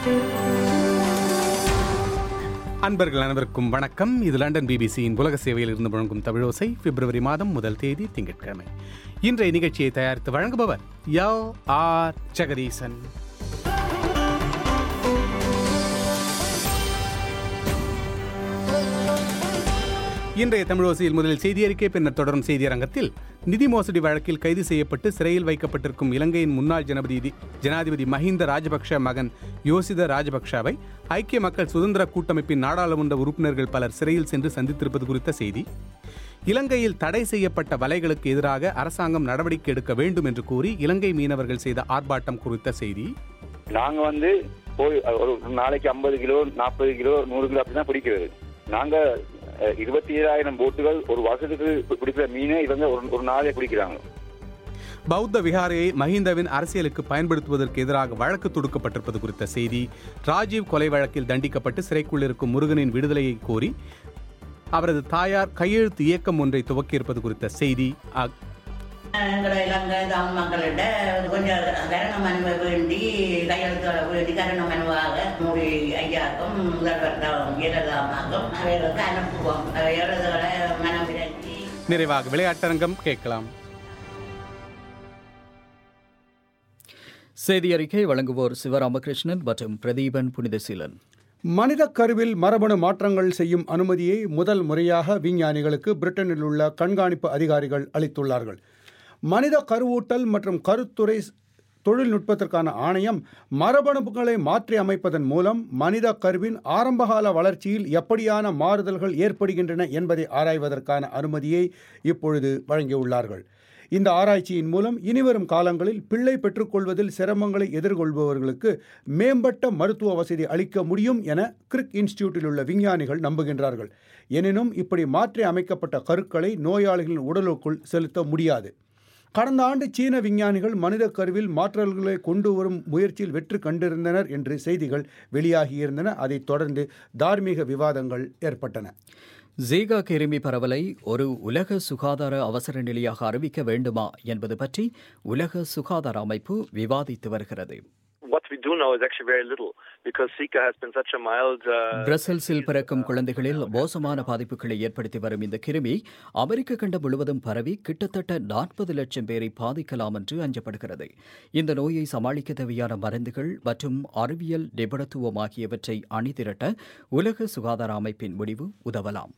அன்பர்கள் அனைவருக்கும் வணக்கம் இது லண்டன் பிபிசியின் உலக சேவையில் இருந்து முழங்கும் தமிழோசை பிப்ரவரி மாதம் முதல் தேதி திங்கட்கிழமை இன்றைய நிகழ்ச்சியை தயாரித்து வழங்குபவர் யோ ஆர் ஜெகதீசன் இன்றைய தமிழோசையில் முதலில் செய்தி அறிக்கை பின்னர் தொடரும் செய்தி அரங்கத்தில் நிதி மோசடி வழக்கில் கைது செய்யப்பட்டு சிறையில் வைக்கப்பட்டிருக்கும் இலங்கையின் முன்னாள் ஜனாதிபதி ஜனாதிபதி மஹிந்த ராஜபக்ஷ மகன் யோசித ராஜபக்ஷவை ஐக்கிய மக்கள் சுதந்திர கூட்டமைப்பின் நாடாளுமன்ற உறுப்பினர்கள் பலர் சிறையில் சென்று சந்தித்திருப்பது குறித்த செய்தி இலங்கையில் தடை செய்யப்பட்ட வலைகளுக்கு எதிராக அரசாங்கம் நடவடிக்கை எடுக்க வேண்டும் என்று கூறி இலங்கை மீனவர்கள் செய்த ஆர்ப்பாட்டம் குறித்த செய்தி நாங்க வந்து போய் ஒரு நாளைக்கு ஐம்பது கிலோ நாற்பது கிலோ நூறு கிலோ அப்படிதான் பிடிக்கிறது நாங்க அஹ், இருபத்தி ஏழாயிரம் போட்டுகள் ஒரு வருஷத்துக்கு பி- பிடிக்கிற மீனை இவங்க ஒரு ஒரு நாளே பிடிக்கிறாங்க பௌத்த விகாரையை மஹிந்தவின் அரசியலுக்கு பயன்படுத்துவதற்கு எதிராக வழக்கு தொடுக்கப்பட்டிருப்பது குறித்த செய்தி ராஜீவ் கொலை வழக்கில் தண்டிக்கப்பட்டு சிறைக்குள் இருக்கும் முருகனின் விடுதலையை கோரி அவரது தாயார் கையெழுத்து இயக்கம் ஒன்றை துவக்கியிருப்பது குறித்த செய்தி ஆ- எங்களை இலங்கை தமிழ் மக்களிட கொஞ்சம் கரண மனுவை வேண்டி கையெழுத்து வேண்டி கரண மனுவாக மூடி ஐயாக்கும் முதல்வர் ஜெயலலிதாமாக்கும் அவைகளுக்கு அனுப்புவோம் எழுதுகளை மனம் விரட்டி நிறைவாக விளையாட்டரங்கம் கேட்கலாம் செய்தி அறிக்கை வழங்குவோர் சிவராமகிருஷ்ணன் மற்றும் பிரதீபன் புனிதசீலன் மனித கருவில் மரபணு மாற்றங்கள் செய்யும் அனுமதியை முதல் முறையாக விஞ்ஞானிகளுக்கு பிரிட்டனில் உள்ள கண்காணிப்பு அதிகாரிகள் அளித்துள்ளார்கள் மனித கருவூட்டல் மற்றும் கருத்துறை தொழில்நுட்பத்திற்கான ஆணையம் மரபணுக்களை மாற்றி அமைப்பதன் மூலம் மனித கருவின் ஆரம்பகால வளர்ச்சியில் எப்படியான மாறுதல்கள் ஏற்படுகின்றன என்பதை ஆராய்வதற்கான அனுமதியை இப்பொழுது வழங்கியுள்ளார்கள் இந்த ஆராய்ச்சியின் மூலம் இனிவரும் காலங்களில் பிள்ளை பெற்றுக்கொள்வதில் சிரமங்களை எதிர்கொள்பவர்களுக்கு மேம்பட்ட மருத்துவ வசதி அளிக்க முடியும் என கிரிக் இன்ஸ்டிடியூட்டில் உள்ள விஞ்ஞானிகள் நம்புகின்றார்கள் எனினும் இப்படி மாற்றி அமைக்கப்பட்ட கருக்களை நோயாளிகளின் உடலுக்குள் செலுத்த முடியாது கடந்த ஆண்டு சீன விஞ்ஞானிகள் மனித கருவில் மாற்றல்களை கொண்டு வரும் முயற்சியில் வெற்றி கண்டிருந்தனர் என்று செய்திகள் வெளியாகியிருந்தன அதைத் தொடர்ந்து தார்மீக விவாதங்கள் ஏற்பட்டன ஜீகா கிருமி பரவலை ஒரு உலக சுகாதார அவசர நிலையாக அறிவிக்க வேண்டுமா என்பது பற்றி உலக சுகாதார அமைப்பு விவாதித்து வருகிறது what we do know is actually very little because Zika has been such a mild. Uh, பிரசல்ஸில் பிறக்கும் குழந்தைகளில் மோசமான பாதிப்புகளை ஏற்படுத்தி வரும் இந்த கிருமி அமெரிக்க கண்டம் முழுவதும் பரவி கிட்டத்தட்ட நாற்பது லட்சம் பேரை பாதிக்கலாம் என்று அஞ்சப்படுகிறது இந்த நோயை சமாளிக்க தேவையான மருந்துகள் மற்றும் அறிவியல் நிபுணத்துவம் ஆகியவற்றை அணிதிரட்ட உலக சுகாதார அமைப்பின் முடிவு உதவலாம்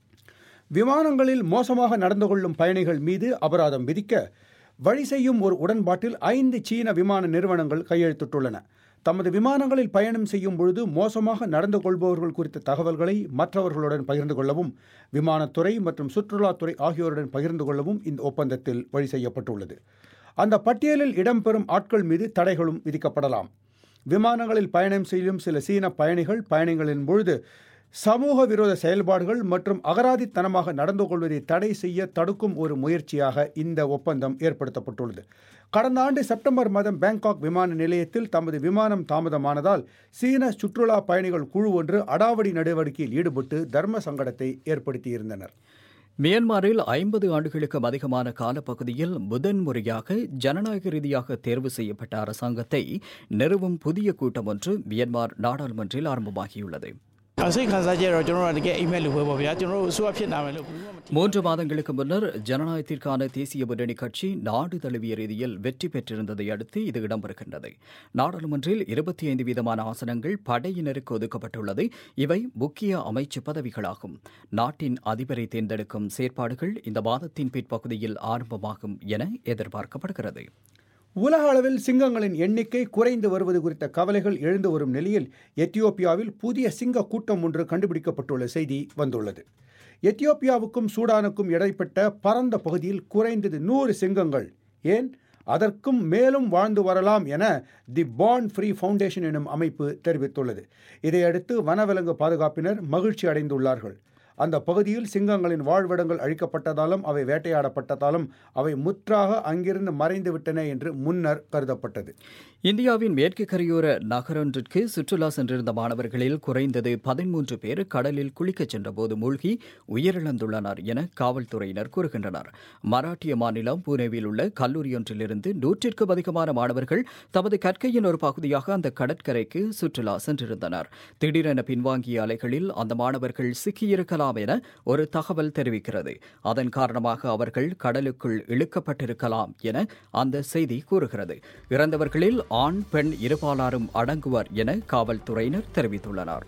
விமானங்களில் மோசமாக நடந்து கொள்ளும் பயணிகள் மீது அபராதம் விதிக்க வழி செய்யும் ஒரு உடன்பாட்டில் ஐந்து சீன விமான நிறுவனங்கள் கையெழுத்திட்டுள்ளன தமது விமானங்களில் பயணம் செய்யும் பொழுது மோசமாக நடந்து கொள்பவர்கள் குறித்த தகவல்களை மற்றவர்களுடன் பகிர்ந்து கொள்ளவும் விமானத்துறை மற்றும் சுற்றுலாத்துறை ஆகியோருடன் பகிர்ந்து கொள்ளவும் இந்த ஒப்பந்தத்தில் வழி செய்யப்பட்டுள்ளது அந்த பட்டியலில் இடம்பெறும் ஆட்கள் மீது தடைகளும் விதிக்கப்படலாம் விமானங்களில் பயணம் செய்யும் சில சீன பயணிகள் பயணங்களின் பொழுது சமூக விரோத செயல்பாடுகள் மற்றும் அகராதித்தனமாக நடந்து கொள்வதை தடை செய்ய தடுக்கும் ஒரு முயற்சியாக இந்த ஒப்பந்தம் ஏற்படுத்தப்பட்டுள்ளது கடந்த ஆண்டு செப்டம்பர் மாதம் பேங்காக் விமான நிலையத்தில் தமது விமானம் தாமதமானதால் சீன சுற்றுலா பயணிகள் குழு ஒன்று அடாவடி நடவடிக்கையில் ஈடுபட்டு தர்ம சங்கடத்தை ஏற்படுத்தியிருந்தனர் மியான்மரில் ஐம்பது ஆண்டுகளுக்கும் அதிகமான காலப்பகுதியில் முதன்முறையாக ஜனநாயக ரீதியாக தேர்வு செய்யப்பட்ட அரசாங்கத்தை நிறுவும் புதிய கூட்டம் ஒன்று மியான்மர் நாடாளுமன்றில் ஆரம்பமாகியுள்ளது အစိတ်ခံစားကြတော့ကျွန်တော်တို့ကတကယ်အိမ်မက်လို့ပဲပေါ့ဗျာကျွန်တော်တို့အစိုးရဖြစ်နာမယ်လို့ဘူးမှမထင် மூன்று மாதங்களுக்கு முன்னர் ஜனநாயகத்திற்கான தேசிய முன்னணி கட்சி நாடு தழுவிய ரீதியில் வெற்றி பெற்றிருந்ததை அடுத்து இது இடம்பெறுகின்றது நாடாளுமன்றில் இருபத்தி ஐந்து வீதமான ஆசனங்கள் படையினருக்கு ஒதுக்கப்பட்டுள்ளது இவை முக்கிய அமைச்சு பதவிகளாகும் நாட்டின் அதிபரை தேர்ந்தெடுக்கும் செயற்பாடுகள் இந்த மாதத்தின் பிற்பகுதியில் ஆரம்பமாகும் என எதிர்பார்க்கப்படுகிறது உலக அளவில் சிங்கங்களின் எண்ணிக்கை குறைந்து வருவது குறித்த கவலைகள் எழுந்து வரும் நிலையில் எத்தியோப்பியாவில் புதிய சிங்க கூட்டம் ஒன்று கண்டுபிடிக்கப்பட்டுள்ள செய்தி வந்துள்ளது எத்தியோப்பியாவுக்கும் சூடானுக்கும் இடைப்பட்ட பரந்த பகுதியில் குறைந்தது நூறு சிங்கங்கள் ஏன் அதற்கும் மேலும் வாழ்ந்து வரலாம் என தி பாண்ட் ஃப்ரீ ஃபவுண்டேஷன் எனும் அமைப்பு தெரிவித்துள்ளது இதையடுத்து வனவிலங்கு பாதுகாப்பினர் மகிழ்ச்சி அடைந்துள்ளார்கள் அந்த பகுதியில் சிங்கங்களின் வாழ்விடங்கள் அழிக்கப்பட்டதாலும் அவை வேட்டையாடப்பட்டதாலும் அவை முற்றாக அங்கிருந்து மறைந்து விட்டன என்று முன்னர் கருதப்பட்டது இந்தியாவின் மேற்கு கரையோர நகரொன்றிற்கு சுற்றுலா சென்றிருந்த மாணவர்களில் குறைந்தது பதிமூன்று பேர் கடலில் குளிக்கச் சென்றபோது மூழ்கி உயிரிழந்துள்ளனர் என காவல்துறையினர் கூறுகின்றனர் மராட்டிய மாநிலம் புனேவில் உள்ள கல்லூரியொன்றிலிருந்து நூற்றிற்கும் அதிகமான மாணவர்கள் தமது கற்கையின் ஒரு பகுதியாக அந்த கடற்கரைக்கு சுற்றுலா சென்றிருந்தனர் திடீரென பின்வாங்கிய அலைகளில் அந்த மாணவர்கள் சிக்கியிருக்கலாம் என ஒரு தகவல் தெரிவிக்கிறது அதன் காரணமாக அவர்கள் கடலுக்குள் இழுக்கப்பட்டிருக்கலாம் என அந்த செய்தி கூறுகிறது இறந்தவர்களில் ஆண் பெண் இருபாலாரும் அடங்குவர் என காவல்துறையினர் தெரிவித்துள்ளனர்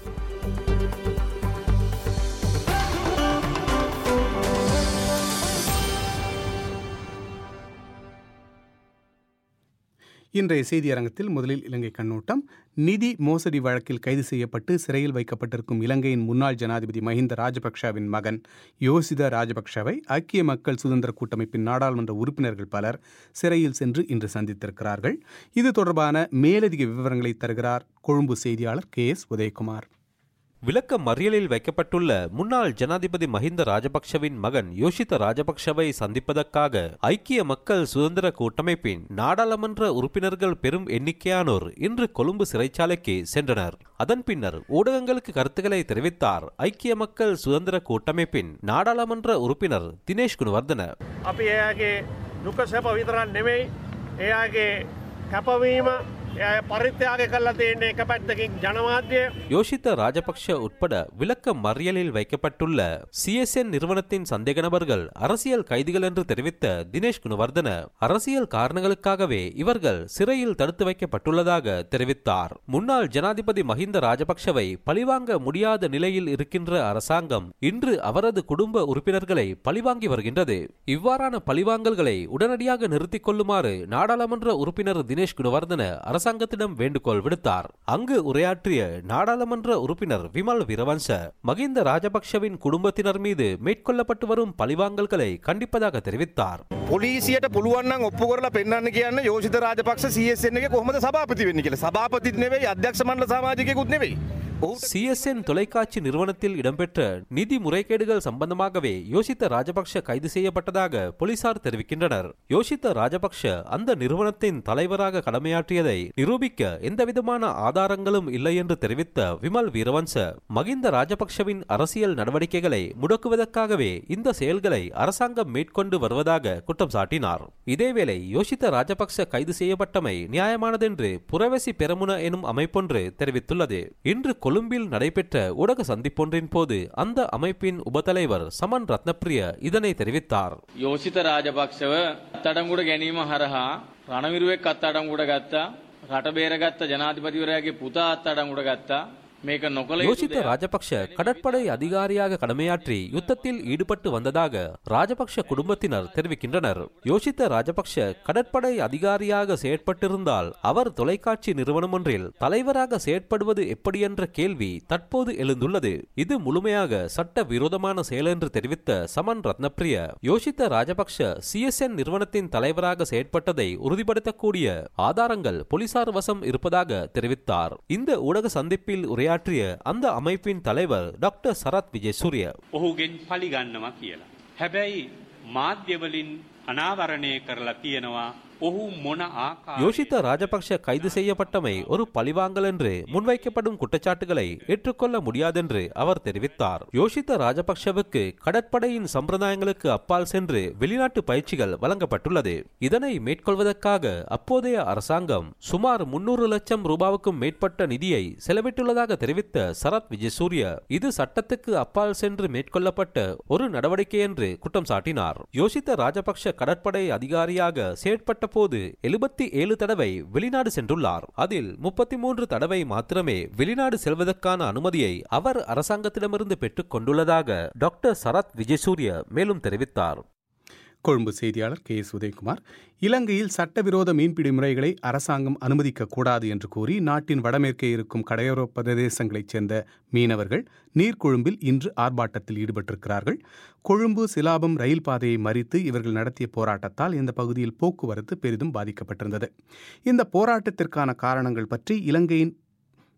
இன்றைய செய்தி அரங்கத்தில் முதலில் இலங்கை கண்ணோட்டம் நிதி மோசடி வழக்கில் கைது செய்யப்பட்டு சிறையில் வைக்கப்பட்டிருக்கும் இலங்கையின் முன்னாள் ஜனாதிபதி மஹிந்த ராஜபக்ஷவின் மகன் யோசித ராஜபக்ஷவை ஐக்கிய மக்கள் சுதந்திர கூட்டமைப்பின் நாடாளுமன்ற உறுப்பினர்கள் பலர் சிறையில் சென்று இன்று சந்தித்திருக்கிறார்கள் இது தொடர்பான மேலதிக விவரங்களை தருகிறார் கொழும்பு செய்தியாளர் கே எஸ் உதயகுமார் விளக்க மறியலில் வைக்கப்பட்டுள்ள முன்னாள் ஜனாதிபதி மஹிந்த ராஜபக்ஷவின் மகன் யோஷித ராஜபக்ஷவை சந்திப்பதற்காக ஐக்கிய மக்கள் சுதந்திர கூட்டமைப்பின் நாடாளுமன்ற உறுப்பினர்கள் பெரும் எண்ணிக்கையானோர் இன்று கொழும்பு சிறைச்சாலைக்கு சென்றனர் அதன் பின்னர் ஊடகங்களுக்கு கருத்துக்களை தெரிவித்தார் ஐக்கிய மக்கள் சுதந்திர கூட்டமைப்பின் நாடாளுமன்ற உறுப்பினர் தினேஷ் குணவர்தன අපි එයාගේ දුක සැප විතරන් නෙමෙයි එයාගේ කැපවීම එය පරිත්‍යාග කල්ලා තියන්නේ එක පැත්තකින් ජනමාධ්‍යය யோஷித்த ராஜபக்ஷ உட்பட விளக்க மறியலில் வைக்கப்பட்டுள்ள சிஎஸ்என் நிறுவனத்தின் சந்தேக நபர்கள் அரசியல் கைதிகள் என்று தெரிவித்த தினேஷ் குணவர்தன அரசியல் காரணங்களுக்காகவே இவர்கள் சிறையில் தடுத்து வைக்கப்பட்டுள்ளதாக தெரிவித்தார் முன்னாள் ஜனாதிபதி மஹிந்த ராஜபக்ஷவை பழிவாங்க முடியாத நிலையில் இருக்கின்ற அரசாங்கம் இன்று அவரது குடும்ப உறுப்பினர்களை பழிவாங்கி வருகின்றது இவ்வாறான பழிவாங்கல்களை உடனடியாக நிறுத்திக் கொள்ளுமாறு நாடாளுமன்ற உறுப்பினர் தினேஷ் குணவர்தன அரசாங்கத்திடம் வேண்டுகோள் விடுத்தார் அங்கு உரையாற்றிய நாடாளுமன்ற உறுப்பினர் விமல் வீரவன்ச மகிந்த ராஜபக்ஷவின் குடும்பத்தினர் மீது மேற்கொள்ளப்பட்டு வரும் பழிவாங்கல்களை கண்டிப்பதாக தெரிவித்தார் පොලිසියට පුළුවන්නම් ඔප්පු කරලා පෙන්න්න කියන්න යෝෂිත රාජපක්ෂ සියසෙන් එක කොහොමද සභාපති වෙන්න කියලා සභාපතිත් නෙවෙයි අධ්‍යක්ෂ මණ්ඩල සමාජිකයෙකුත් නෙවෙයි. சிஎஸ்என் தொலைக்காட்சி நிறுவனத்தில் இடம்பெற்ற நிதி முறைகேடுகள் சம்பந்தமாகவே யோசித்த ராஜபக்ஷ கைது செய்யப்பட்டதாக போலீசார் தெரிவிக்கின்றனர் யோசித்த ராஜபக்ஷ அந்த நிறுவனத்தின் தலைவராக கடமையாற்றியதை நிரூபிக்க எந்தவிதமான ஆதாரங்களும் இல்லை என்று தெரிவித்த விமல் வீரவன்ச மகிந்த ராஜபக்ஷவின் அரசியல் நடவடிக்கைகளை முடக்குவதற்காகவே இந்த செயல்களை அரசாங்கம் மேற்கொண்டு வருவதாக குற்றம் சாட்டினார் இதேவேளை யோசித்த ராஜபக்ஷ கைது செய்யப்பட்டமை நியாயமானதென்று புறவசி பெரமுன எனும் அமைப்பொன்று தெரிவித்துள்ளது இன்று கொழும்பில் நடைபெற்ற ஊடக சந்திப்பொன்றின் போது அந்த அமைப்பின் உபதலைவர் சமன் ரத்னப்பிரிய இதனை தெரிவித்தார் යෝසිත රාජපක්ෂව අත්තඩංගුට ගැනීම හරහා රණවිරුවෙක් අත්තඩංගුට ගත්තා රට බේරගත්ත ජනාධිපතිවරයාගේ පුතා අත්තඩංගුට ගත්තා මේක නොකළ යුතු யோசித்த ராஜபக்ஷ கடற்படை அதிகாரியாக கடமையாற்றி யுத்தத்தில் ஈடுபட்டு வந்ததாக ராஜபக்ஷ குடும்பத்தினர் தெரிவிக்கின்றனர் யோசித்த ராஜபக்ஷ கடற்படை அதிகாரியாக செயற்பட்டிருந்தால் அவர் தொலைக்காட்சி நிறுவனம் ஒன்றில் தலைவராக செயற்படுவது எப்படி என்ற கேள்வி தற்போது எழுந்துள்ளது இது முழுமையாக சட்ட விரோதமான செயல் என்று தெரிவித்த சமன் ரத்னப்பிரிய யோசித்த ராஜபக்ஷ சிஎஸ்என் நிறுவனத்தின் தலைவராக செயற்பட்டதை உறுதிப்படுத்தக்கூடிய ஆதாரங்கள் போலீசார் வசம் இருப்பதாக தெரிவித்தார் இந்த ஊடக சந்திப்பில் உரையாற்றிய அந்த அமைப்பின் தலைவர் டாக்டர் சரத் விஜயசூரிய ඔහුගෙන් පලිගන්නවා කියලා. හැබැයි මාධ්‍යවලින් අනාවරණය කරලා තියෙනවා ඔහු මොන ආකා யோசித்த ராஜபக்ஷ கைது செய்யப்பட்டமை ஒரு பழிவாங்கல் என்று முன்வைக்கப்படும் குற்றச்சாட்டுகளை ஏற்றுக்கொள்ள முடியாதென்று அவர் தெரிவித்தார் யோசித்த ராஜபக்ஷவுக்கு கடற்படையின் சம்பிரதாயங்களுக்கு அப்பால் சென்று வெளிநாட்டு பயிற்சிகள் வழங்கப்பட்டுள்ளது இதனை மேற்கொள்வதற்காக அப்போதைய அரசாங்கம் சுமார் முன்னூறு லட்சம் ரூபாவுக்கும் மேற்பட்ட நிதியை செலவிட்டுள்ளதாக தெரிவித்த சரத் விஜயசூரிய இது சட்டத்துக்கு அப்பால் சென்று மேற்கொள்ளப்பட்ட ஒரு நடவடிக்கை என்று குற்றம் சாட்டினார் யோசித்த ராஜபக்ஷ கடற்படை அதிகாரியாக செயற்பட்ட போது எழுபத்தி ஏழு தடவை வெளிநாடு சென்றுள்ளார் அதில் முப்பத்தி மூன்று தடவை மாத்திரமே வெளிநாடு செல்வதற்கான அனுமதியை அவர் அரசாங்கத்திடமிருந்து பெற்றுக் கொண்டுள்ளதாக டாக்டர் சரத் விஜயசூரிய மேலும் தெரிவித்தார் கொழும்பு செய்தியாளர் கே எஸ் உதயகுமார் இலங்கையில் சட்டவிரோத மீன்பிடி முறைகளை அரசாங்கம் அனுமதிக்கக்கூடாது என்று கூறி நாட்டின் வடமேற்கே இருக்கும் கடையோர பிரதேசங்களைச் சேர்ந்த மீனவர்கள் நீர்கொழும்பில் இன்று ஆர்ப்பாட்டத்தில் ஈடுபட்டிருக்கிறார்கள் கொழும்பு சிலாபம் ரயில் பாதையை மறித்து இவர்கள் நடத்திய போராட்டத்தால் இந்த பகுதியில் போக்குவரத்து பெரிதும் பாதிக்கப்பட்டிருந்தது இந்த போராட்டத்திற்கான காரணங்கள் பற்றி இலங்கையின்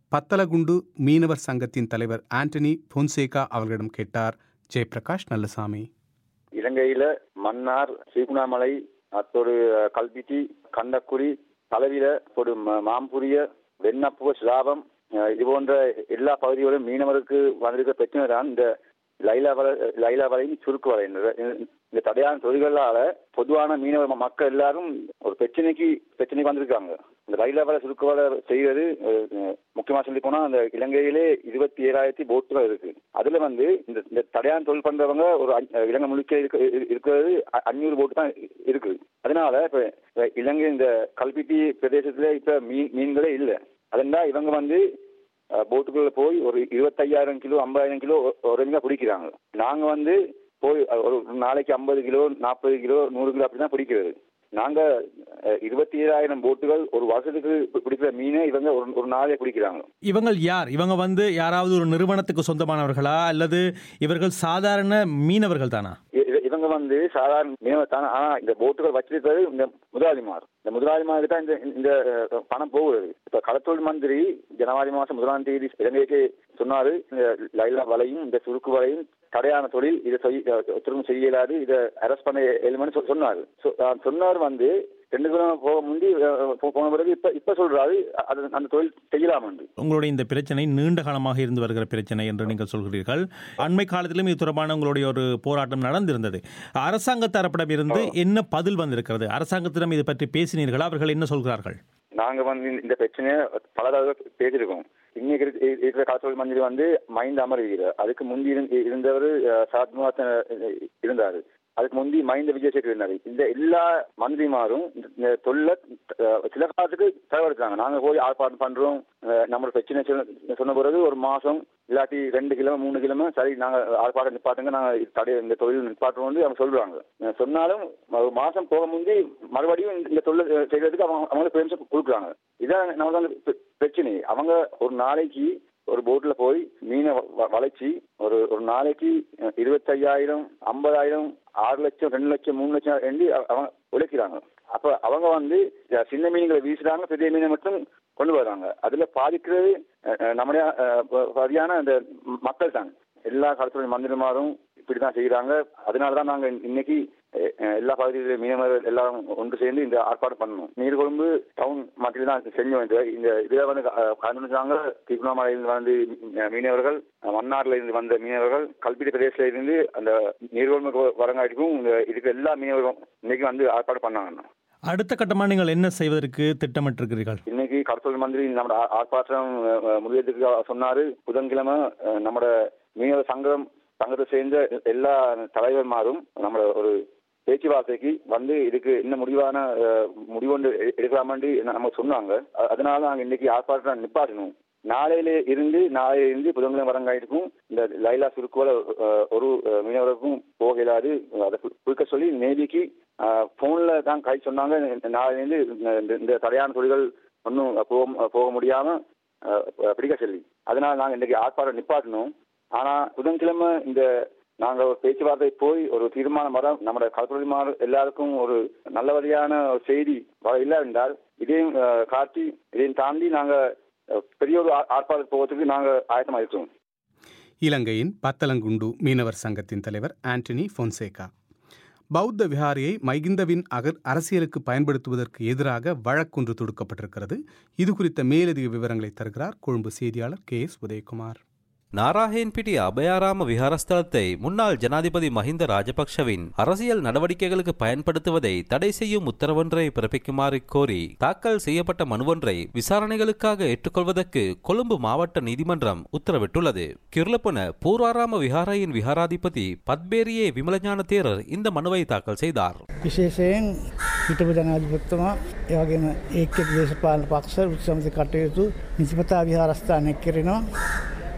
பத்தலகுண்டு மீனவர் சங்கத்தின் தலைவர் ஆண்டனி பொன்சேகா அவர்களிடம் கேட்டார் ஜெயபிரகாஷ் நல்லசாமி இலங்கையில மன்னார் சீகுணாமலை அத்தோடு கல்பிட்டி கண்டக்குடி தலைவில ஒரு ம- மாம்புரிய வெண்ணப்புவ சிலாபம் அஹ், இது போன்ற எல்லா பகுதிகளிலும் மீனவருக்கு வந்திருக்க பிரச்சனை தான் இந்த லைலா வலை லைலா வலையும் சுருக்கு வலை இந்த- இந்த தடையான தொழில்களால பொதுவான மீனவ ம- மக்கள் எல்லாரும் ஒரு பிரச்சனைக்கு பிரச்சனைக்கு வந்திருக்காங்க இந்த லைலா வலை சுருக்கு வலை செய்வது அஹ், முக்கியமா சொல்லி போனா அந்த இலங்கையிலே இருபத்தி ஏழாயிரத்தி போட்டுகள் இருக்கு அதுல வந்து இந்த இந்த தடையான தொழில் பண்றவங்க ஒரு அஞ்- இலங்கை முழுக்க இருக்க- இரு- இருக்கிறது அ- அஞ்சூறு போட்டு தான் இருக்கு அதனால இப்ப இப்ப இலங்கை இந்த கல்பிட்டி பிரதேசத்துல இப்ப மீன் மீன்களே இல்லை அதனா இவங்க வந்து அஹ், போட்டுக்குள்ள போய் ஒரு இருபத்தையாயிரம் கிலோ ஐம்பதாயிரம் கிலோ ஒ- ஒரு மீனா பிடிக்கிறாங்க நாங்க வந்து போய் அஹ், ஒரு நாளைக்கு ஐம்பது கிலோ நாற்பது கிலோ நூறு கிலோ அப்படிதான் பிடிக்கிறது நாங்க அஹ், இருபத்தி ஏழாயிரம் போட்டுகள் ஒரு வருஷத்துக்கு பி- பிடிக்கிற மீனை இவங்க ஒரு ஒரு நாளே பிடிக்கிறாங்க இவங்கள் யார் இவங்க வந்து யாராவது ஒரு நிறுவனத்துக்கு சொந்தமானவர்களா அல்லது இவர்கள் சாதாரண மீனவர்கள் தானா இ- இ- இவங்க வந்து சாதாரண மீனவத்தான ஆனா இந்த போட்டுகள் வச்சிருக்கிறது இந்த முதலாளிமார் இந்த முதலாளிமாருக்கு தான் இந்த இந்த அஹ், பணம் போகுது இப்ப களத்தொழில் மந்திரி ஜனவரி மாசம் முதலாம் தேதி இலங்கைக்கு சொன்னாரு இந்த லைலா வலையும் இந்த சுருக்கு வலையும் தடையான தொழில் இதை செய் திரும்ப செய்ய இயலாது இதை அரெஸ்ட் பண்ண எழுமன்னு சொன்னாரு So, அஹ், சொன்னார் வந்து ரெண்டு கிலோமீட்டர் போக முந்தி அஹ், போ- போன பிறகு இப்ப இப்ப சொல்றாரு அது அந்த தொழில் செய்யலாம் என்று உங்களுடைய இந்த பிரச்சனை நீண்ட காலமாக இருந்து வருகிற பிரச்சனை என்று நீங்கள் சொல்கிறீர்கள் அண்மை காலத்திலும் இது தொடர்பான உங்களுடைய ஒரு போராட்டம் நடந்திருந்தது அரசாங்க தரப்பிடம் இருந்து என்ன பதில் வந்திருக்கிறது அரசாங்கத்திடம் இது பற்றி பேசினீர்களா அவர்கள் என்ன சொல்கிறார்கள் நாங்க வந்து இந்த பிரச்சனையை பல தடவை பேசியிருக்கோம் இன்னைக்கு இருக்க- இ- இருக்கிற காசோல் மந்திரி வந்து மைண்ட் அமர்வீர அதுக்கு முந்தி இருந்து- இருந்தவர் சாத்மாசன் இருந்தாரு அதுக்கு முந்தி மைந்த விஜயசேகர் இருந்தாரு இந்த எல்லா மந்திரிமாரும் இந்த- இந்த தொழில அஹ், சில காலத்துக்கு செலவழிச்சாங்க நாங்க போய் ஆர்ப்பாட்டம் பண்றோம் அஹ், நம்மளோட பிரச்சனை சொன்ன- சொன்ன பிறகு ஒரு மாசம் இல்லாட்டி ரெண்டு கிலோ மூணு கிலோ சரி நாங்க ஆர்ப்பாட்டம் நிப்பாட்டுங்க நாங்க இது தடை இந்த தொழில் நிப்பாட்டுவோம் வந்து அவங்க சொல்றாங்க அஹ், சொன்னாலும் ஒரு மாசம் போக முந்தி மறுபடியும் இந்த- இந்த தொழில் அஹ், செய்யறதுக்கு அவங்க அவங்களுக்கு பெருமிஷன் கொடுக்குறாங்க இதான் நமக்கு வந்து பிர- பிரச்சனை அவங்க ஒரு நாளைக்கு ஒரு போட்ல போய் மீனை வ- வ- வளைச்சி ஒரு ஒரு நாளைக்கு அஹ், இருபத்தையாயிரம் ஐம்பதாயிரம் ஆறு லட்சம் ரெண்டு லட்சம் மூணு லட்சம் எண்ணி அவ- அவங்க உழைக்கிறாங்க அப்ப அவங்க வந்து அஹ், சின்ன மீன்களை வீசுறாங்க பெரிய மீனை மட்டும் கொண்டு வராங்க அதுல பாதிக்கிறது அஹ், அஹ், நம்முடைய அஹ், ப- சரியான அந்த ம- மக்கள் தான் எல்லா காலத்துடைய மந்திரிமாரும் இப்படிதான் செய்யறாங்க அதனாலதான் நாங்க இன்னைக்கு அஹ், அஹ், எல்லா பகுதியிலும் மீனவர்கள் எல்லாம் ஒன்று சேர்ந்து இந்த ஆர்ப்பாட்டம் பண்ணணும் நீர்கொழும்பு டவுன் மத்தியில் தான் செஞ்சோம் இந்த இந்த இதுல வந்து அஹ், கலந்துருந்தாங்க திருவண்ணாமலையில் வந்து அஹ், மீனவர்கள் அஹ், மன்னார்ல இருந்து வந்த மீனவர்கள் கல்பிடி பிரதேசத்துல இருந்து அந்த நீர்கொழும்புக்கு வரங்காட்டிக்கும் இந்த இதுக்கு எல்லா மீனவர்களும் இன்னைக்கு வந்து ஆர்ப்பாட்டம் பண்ணாங்க அடுத்த கட்டமாக நீங்கள் என்ன செய்வதற்கு திட்டமிட்டிருக்கிறீர்கள் இன்னைக்கு கடத்தொழில் மந்திரி நம்ம ஆ- ஆர்ப்பாட்டம் அஹ், முடியறதுக்கு சொன்னாரு புதன்கிழமை அஹ், நம்மட மீனவ சங்கம் சங்கத்தை சேர்ந்த எல்லா தலைவர்மாரும் நம்மள ஒரு பேச்சுவார்த்தைக்கு வந்து இதுக்கு என்ன முடிவான அஹ், முடிவு ஒன்று எ- எடுக்கலாமான்னு நம்ம சொன்னாங்க அ- அதனால நாங்க இன்னைக்கு ஆர்ப்பாட்டம் நிப்பாட்டணும் நாளையில இருந்து நாளையில இருந்து புதன்கிழமை வரங்காயிருக்கும் இந்த லைலா சுருக்குவல அஹ், ஒரு அஹ், மீனவருக்கும் போக இயலாது அதை கு- குறுக்க சொல்லி நேவிக்கு போன்ல தான் கை சொன்னாங்க இந்த நாளையில இருந்து இந்த- இந்த தடையான தொழில்கள் ஒன்றும் போக போக முடியாம அஹ், பிடிக்க சொல்லி அதனால நாங்க இன்னைக்கு ஆர்ப்பாட்டம் நிப்பாட்டணும் ஆனா புதன்கிழமை இந்த நாங்க ஒரு பேச்சுவார்த்தை போய் ஒரு தீர்மானம் வர நம்ம கல்பொழிமார் எல்லாருக்கும் ஒரு நல்ல வழியான ஒரு செய்தி வர இல்லை என்றால் இதையும் அஹ், காட்டி இதையும் தாண்டி நாங்க அஹ், பெரிய ஒரு ஆ- ஆர்ப்பாட்டத்துக்கு போகிறதுக்கு நாங்க ஆயத்தமா இருக்கோம் இலங்கையின் பத்தலங்குண்டு மீனவர் சங்கத்தின் தலைவர் ஆண்டனி பொன்சேகா பௌத்த விஹாரியை மைகிந்தவின் அகர் அரசியலுக்கு பயன்படுத்துவதற்கு எதிராக வழக்கொன்று தொடுக்கப்பட்டிருக்கிறது இது குறித்த மேலதிக விவரங்களை தருகிறார் கொழும்பு செய்தியாளர் கே எஸ் உதயகுமார் நாராயண்பிட்டி அபயாராம விஹாரஸ்தலத்தை முன்னாள் ஜனாதிபதி மஹிந்த ராஜபக்ஷவின் அரசியல் நடவடிக்கைகளுக்கு பயன்படுத்துவதை தடை செய்யும் உத்தரவொன்றை பிறப்பிக்குமாறு கோரி தாக்கல் செய்யப்பட்ட மனுவொன்றை விசாரணைகளுக்காக ஏற்றுக்கொள்வதற்கு கொழும்பு மாவட்ட நீதிமன்றம் உத்தரவிட்டுள்ளது கிருளப்பன பூர்வாராம விஹாரையின் விஹாராதிபதி பத்பேரியே விமலஞான தேரர் இந்த மனுவை தாக்கல் செய்தார் විශේෂයෙන් හිටපු ජනාධිපතිතුමා ඒ වගේම ඒකෙත් දේශපාලන පක්ෂ උත්සමති කටයුතු නිතිපතා විහාරස්ථානයක් කෙරෙනවා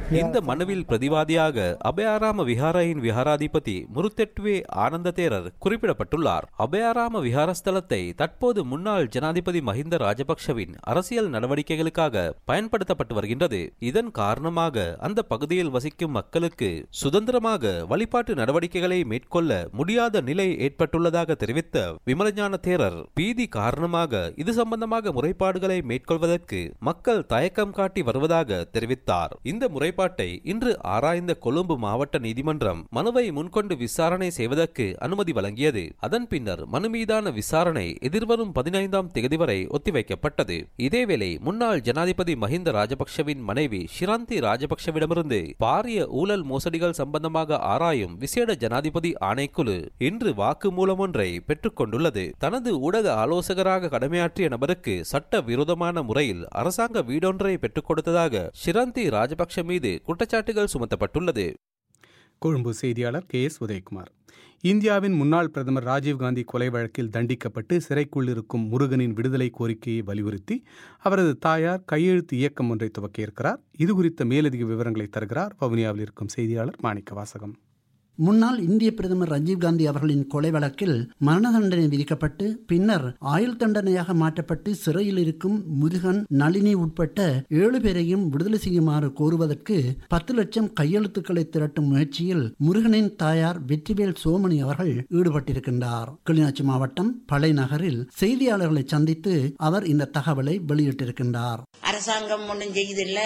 இந்த மனுவில் பிரதிவாதியாக அபயாராம விஹாரையின் விஹாராதிபதி முருத்தெட்டுவே ஆனந்த தேரர் குறிப்பிடப்பட்டுள்ளார் அபயாராம விஹாரஸ்தலத்தை தற்போது முன்னாள் ஜனாதிபதி மஹிந்த ராஜபக்ஷவின் அரசியல் நடவடிக்கைகளுக்காக பயன்படுத்தப்பட்டு வருகின்றது இதன் காரணமாக அந்த பகுதியில் வசிக்கும் மக்களுக்கு சுதந்திரமாக வழிபாட்டு நடவடிக்கைகளை மேற்கொள்ள முடியாத நிலை ஏற்பட்டுள்ளதாக தெரிவித்த விமலஞான தேரர் பீதி காரணமாக இது சம்பந்தமாக முறைப்பாடுகளை மேற்கொள்வதற்கு மக்கள் தயக்கம் காட்டி வருவதாக தெரிவித்தார் இந்த முறைப்பாட்டை இன்று ஆராய்ந்த கொழும்பு மாவட்ட நீதிமன்றம் மனுவை முன்கொண்டு விசாரணை செய்வதற்கு அனுமதி வழங்கியது அதன் பின்னர் மனு மீதான விசாரணை எதிர்வரும் பதினைந்தாம் தேதி வரை ஒத்திவைக்கப்பட்டது இதேவேளை முன்னாள் ஜனாதிபதி மஹிந்த ராஜபக்ஷவின் மனைவி ஷிராந்தி ராஜபக்ஷவிடமிருந்து பாரிய ஊழல் மோசடிகள் சம்பந்தமாக ஆராயும் விசேட ஜனாதிபதி ஆணைக்குழு இன்று வாக்குமூலம் ஒன்றை பெற்றுக்கொண்டுள்ளது தனது ஊடக ஆலோசகராக கடமையாற்றிய நபருக்கு சட்ட விரோதமான முறையில் அரசாங்க வீடொன்றை பெற்றுக் கொடுத்ததாக ஷிராந்தி ராஜபக்ஷ மீது குற்றச்சாட்டுகள் சுமத்தப்பட்டுள்ளது கொழும்பு செய்தியாளர் கே எஸ் உதயகுமார் இந்தியாவின் முன்னாள் பிரதமர் ராஜீவ்காந்தி கொலை வழக்கில் தண்டிக்கப்பட்டு சிறைக்குள் இருக்கும் முருகனின் விடுதலை கோரிக்கையை வலியுறுத்தி அவரது தாயார் கையெழுத்து இயக்கம் ஒன்றை துவக்கியிருக்கிறார் இது குறித்த மேலதிக விவரங்களை தருகிறார் வவுனியாவில் இருக்கும் செய்தியாளர் மாணிக்க வாசகம் முன்னாள் இந்திய பிரதமர் ராஜீவ்காந்தி அவர்களின் கொலை வழக்கில் மரண தண்டனை விதிக்கப்பட்டு பின்னர் ஆயுள் தண்டனையாக மாற்றப்பட்டு சிறையில் இருக்கும் முருகன் நளினி உட்பட்ட ஏழு பேரையும் விடுதலை செய்யுமாறு கோருவதற்கு பத்து லட்சம் கையெழுத்துக்களை திரட்டும் முயற்சியில் முருகனின் தாயார் வெற்றிவேல் சோமணி அவர்கள் ஈடுபட்டிருக்கின்றார் கிளிநொச்சி மாவட்டம் பழை நகரில் செய்தியாளர்களை சந்தித்து அவர் இந்த தகவலை வெளியிட்டிருக்கின்றார் அரசாங்கம் ஒன்றும் செய்தில்ல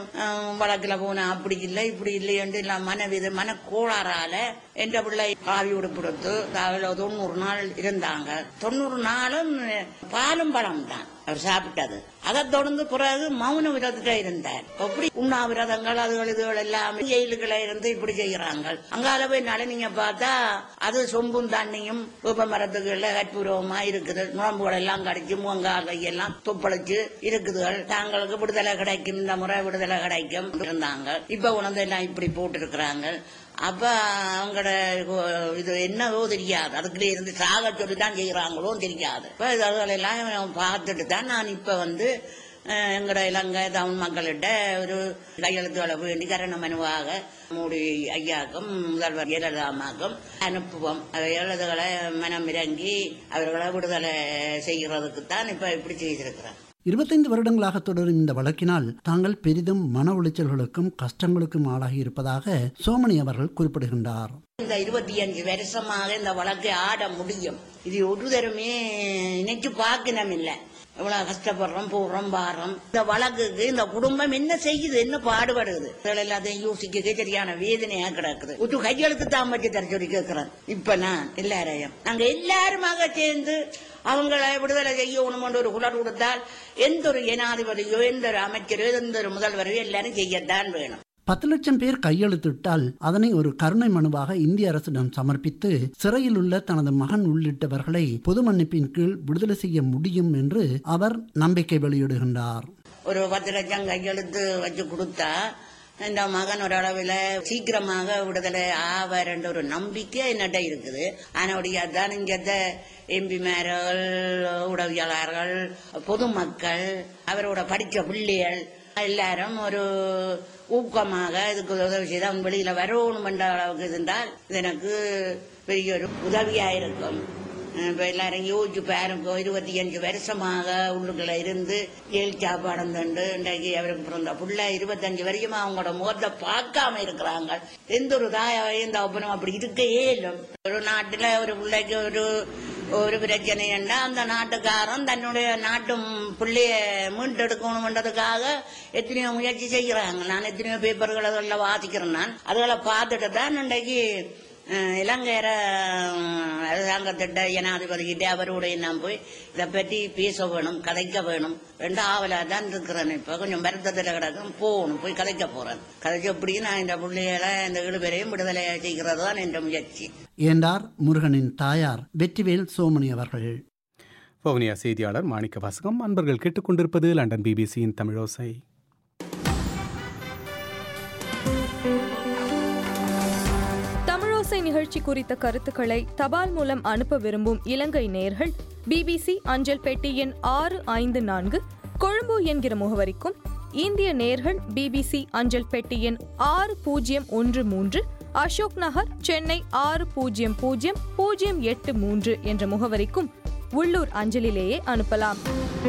வழக்குல போனா அப்படி இல்லை இப்படி இல்லை என்று எல்லாம் மனவித மன கோளாறால என்ற பிள்ளை காவி உடுப்பிடுத்து அதில் தொண்ணூறு நாள் இருந்தாங்க தொண்ணூறு நாளும் பாலும் பழம் தான் அவர் சாப்பிட்டது அதை தொடர்ந்து பிறகு மௌன விரதத்துல இருந்தார் எப்படி உண்ணாவிரதங்கள் அதுகள் இதுகள் எல்லாம் ஜெயிலுகளை இருந்து இப்படி செய்யறாங்க அங்கால போய் நளினிங்க பார்த்தா அது சொம்பும் தண்ணியும் வேப்ப மரத்துக்குள்ள கற்பூரவமா இருக்குது நுழம்புகள் எல்லாம் கடிச்சு முகங்கால் கையெல்லாம் துப்பளிச்சு இருக்குதுகள் தாங்களுக்கு விடுதலை கிடைக்கும் இந்த முறை விடுதலை கிடைக்கும் இருந்தாங்க இப்ப உணர்ந்து எல்லாம் இப்படி போட்டு இருக்கிறாங்க அப்ப அவங்களோட இது என்னவோ தெரியாது அதுக்குள்ளே இருந்து சாக சொல்லி தான் செய்யறாங்களோ தெரியாது இப்ப அதுகளெல்லாம் பார்த்துட்டு தான் நான் இப்ப வந்து எங்களோட இலங்கை தமிழ் மக்கள்கிட்ட ஒரு கையெழுத்துகளை வேண்டி கரண மனுவாக மூடி ஐயாக்கும் முதல்வர் ஜெயலலிதாமாக்கும் அனுப்புவோம் எழுதுகளை மனம் இறங்கி அவர்களை விடுதலை செய்கிறதுக்கு தான் இப்ப இப்படி செய்திருக்கிறேன் இருபத்தைந்து வருடங்களாக தொடரும் இந்த வழக்கினால் தாங்கள் பெரிதும் மன உளைச்சல்களுக்கும் கஷ்டங்களுக்கும் ஆளாகி இருப்பதாக சோமணி அவர்கள் குறிப்பிடுகின்றார் இந்த இருபத்தி அஞ்சு வருஷமாக இந்த வழக்கை ஆட முடியும் இது ஒரு தருமே நினைச்சு பார்க்கணும் இல்லை எவ்வளவு கஷ்டப்படுறோம் போடுறோம் பாடுறோம் இந்த வழக்குக்கு இந்த குடும்பம் என்ன செய்யுது என்ன பாடுபடுது எல்லாத்தையும் யோசிக்க சரியான வேதனையா கிடக்குது ஒரு கையெழுத்து தான் பற்றி தர சொல்லி கேட்கிறேன் இப்ப நான் எல்லாரையும் நாங்க எல்லாருமாக சேர்ந்து அவங்களை விடுதலை செய்யணும்னு ஒரு குளர் கொடுத்தால் எந்த ஒரு ஜனாதிபதியோ எந்த ஒரு அமைச்சரோ எந்த ஒரு முதல்வரையோ எல்லாரும் செய்யத்தான் வேணும் பத்து லட்சம் பேர் கையெழுத்திட்டால் அதனை ஒரு கருணை மனுவாக இந்திய அரசிடம் சமர்ப்பித்து சிறையில் உள்ள தனது மகன் உள்ளிட்டவர்களை பொது மன்னிப்பின் கீழ் விடுதலை செய்ய முடியும் என்று அவர் நம்பிக்கை வெளியிடுகின்றார் ஒரு பத்து லட்சம் கையெழுத்து வச்சு கொடுத்தா இந்த மகன் ஒரு அளவில் சீக்கிரமாக விடுதலை ஆவார் என்ற ஒரு நம்பிக்கை என்னட்ட இருக்குது அதனுடைய தான் இங்க எம்பிமார்கள் உடவியலாளர்கள் பொதுமக்கள் அவரோட படித்த பிள்ளைகள் எல்லாரும் ஒரு ஊக்கமாக இதுக்கு உதவி செய்து அவன் வெளியில வரணும் என்ற அளவுக்கு இருந்தால் இது எனக்கு பெரிய ஒரு உதவியா இருக்கும் இப்ப எல்லாரும் யோசிச்சு பாருங்க இருபத்தி அஞ்சு வருஷமாக உள்ளுக்குள்ள இருந்து ஜெயில் சாப்பாடம் தண்டு இன்றைக்கு அவருக்கு பிறந்த புள்ள இருபத்தஞ்சு வரைக்கும் அவங்களோட முகத்தை பார்க்காம இருக்கிறாங்க எந்த ஒரு தாயாவையும் இந்த ஒப்பனம் அப்படி இருக்கவே இல்லை ஒரு நாட்டுல ஒரு பிள்ளைக்கு ஒரு ஒரு பிரச்சனைன்னா அந்த நாட்டுக்காரன் தன்னுடைய நாட்டு பிள்ளைய மீண்டெடுக்கணும்ன்றதுக்காக எத்தனையோ முயற்சி செய்கிறாங்க நான் எத்தனையோ பேப்பர்கள் அதெல்லாம் வாசிக்கிறேன் நான் அதுகளை பார்த்துட்டு தான் இன்றைக்கு இலங்கையர அரசாங்கத்திட்ட ஜனாதிபதிகிட்ட அவருடைய நான் போய் இதை பற்றி பேச வேணும் கதைக்க வேணும் ரெண்டு ஆவலா தான் இருக்கிறேன் இப்ப கொஞ்சம் வருத்தத்தில் கிடக்கும் போகணும் போய் கதைக்க போறேன் கதைச்ச எப்படி நான் இந்த பிள்ளைகளை இந்த ஏழு பேரையும் விடுதலை செய்கிறது தான் என்ற முயற்சி என்றார் முருகனின் தாயார் வெற்றிவேல் சோமணி அவர்கள் வவுனியா செய்தியாளர் மாணிக்க வாசகம் அன்பர்கள் கேட்டுக்கொண்டிருப்பது லண்டன் பிபிசியின் தமிழோசை தமிழோசை நிகழ்ச்சி குறித்த கருத்துக்களை தபால் மூலம் அனுப்ப விரும்பும் இலங்கை நேயர்கள் பிபிசி அஞ்சல் பெட்டி எண் ஆறு ஐந்து நான்கு கொழும்பு என்கிற முகவரிக்கும் இந்திய நேர்கள் பிபிசி அஞ்சல் பெட்டி எண் ஆறு பூஜ்ஜியம் ஒன்று மூன்று அசோக் நகர் சென்னை ஆறு பூஜ்ஜியம் பூஜ்ஜியம் பூஜ்ஜியம் எட்டு மூன்று என்ற முகவரிக்கும் உள்ளூர் அஞ்சலிலேயே அனுப்பலாம்